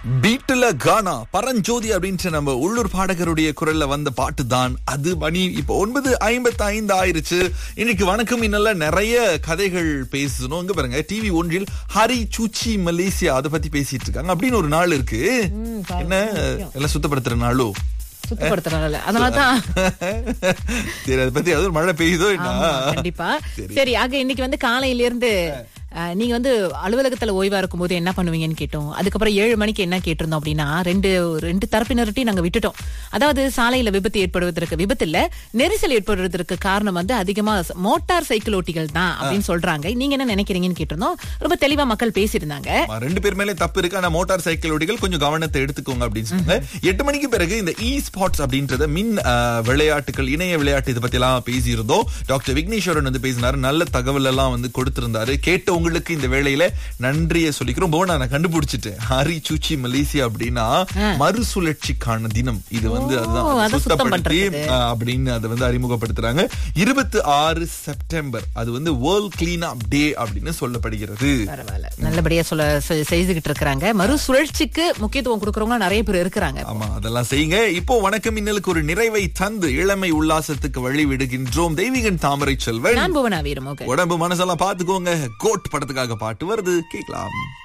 பீட்டுல கானா பரஞ்சோதி அப்படின்ற நம்ம உள்ளூர் பாடகருடைய குரல்ல வந்த பாட்டு தான் அது மணி இப்போ ஒன்பது ஐம்பத்தி ஐந்து ஆயிருச்சு இன்னைக்கு வணக்கம் இன்னல்ல நிறைய கதைகள் பேசணும் இங்க பாருங்க டிவி ஒன்றில் ஹரி சூச்சி மலேசியா அதை பத்தி பேசிட்டு இருக்காங்க அப்படின்னு ஒரு நாள் இருக்கு என்ன எல்லாம் சுத்தப்படுத்துற நாளோ சுத்தப்படுத்துறாங்கல்ல அதனாலதான் சரி அதை பத்தி அது ஒரு மழை பெய்யுதோ என்ன ஆமா, கண்டிப்பா சரி ஆக இன்னைக்கு வந்து காலையில இருந்து அஹ், நீங்க வந்து அலுவலகத்துல ஓய்வா இருக்கும்போது என்ன பண்ணுவீங்கன்னு கேட்டோம் அதுக்கப்புறம் ஏழு மணிக்கு என்ன கேட்டிருந்தோம் அப்படின்னா ரெண்டு ரெண்டு தரப்பினர்கிட்டையும் நாங்க விட்டுட்டோம் அதாவது சாலையில விபத்து ஏற்படுவதற்கு விபத்து இல்ல நெரிசல் ஏற்படுவதற்கு காரணம் வந்து அதிகமா ச- மோட்டார் சைக்கிள் ஓட்டிகள் தான் அப்படின்னு சொல்றாங்க நீங்க என்ன நினைக்கிறீங்கன்னு கேட்டிருந்தோம் ரொம்ப தெளிவா மக்கள் பேசியிருந்தாங்க ஆமா, ரெண்டு பேர் மேலே தப்பு இருக்கு ஆனா மோட்டார் சைக்கிள் ஓட்டிகள் கொஞ்சம் கவனத்தை எடுத்துக்கோங்க அப்படின்னு சொன்னாங்க எட்டு மணிக்கு பிறகு இந்த இ ஸ்பாட்ஸ் அப்படின்றத மின் அஹ், விளையாட்டுகள் இணைய விளையாட்டு இதை பத்தி எல்லாம் பேசியிருந்தோம் டாக்டர் விக்னேஸ்வரன் வந்து பேசினாரு நல்ல தகவல் எல்லாம் வந்து கொடுத்திருந்தாரு கேட்டவங்களுக்கு இந்த வேளையில நன்றியை சொல்லிக்கிறோம் போனா நான் கண்டுபிடிச்சிட்டேன் ஹரி சூச்சி மலேசியா அப்படின்னா மறுசுழற்சிக்கான தினம் இது வந்து அதுதான் ஓ, அதை அதை சுத்தம் சுத்தப்படுத்தி பண்றது. அஹ், அப்படின்னு அதை வந்து அறிமுகப்படுத்துறாங்க இருபத்தி ஆறு செப்டம்பர் அது வந்து வேர்ல்ட் கிளீன் அப் டே அப்படின்னு சொல்லப்படுகிறது பரவாயில்ல நல்லபடியா சொல்ல செ- செய்துகிட்டு இருக்கிறாங்க மறுசுழற்சிக்கு முக்கியத்துவம் கொடுக்கறவங்க நிறைய பேர் இருக்கிறாங்க ஆமா அதெல்லாம் செய்யுங்க இப்போ வணக்கம் இன்னலுக்கு ஒரு நிறைவை தந்து இளமை உல்லாசத்துக்கு வழி விடுகின்றோம் தெய்வீகன் தாமரை செல்வன் நான் புவனா வீரமோக உடம்பு மனசெல்லாம் பாத்துக்கோங்க கோட் படத்துக்காக பாட்டு வருது கேக்கலாம்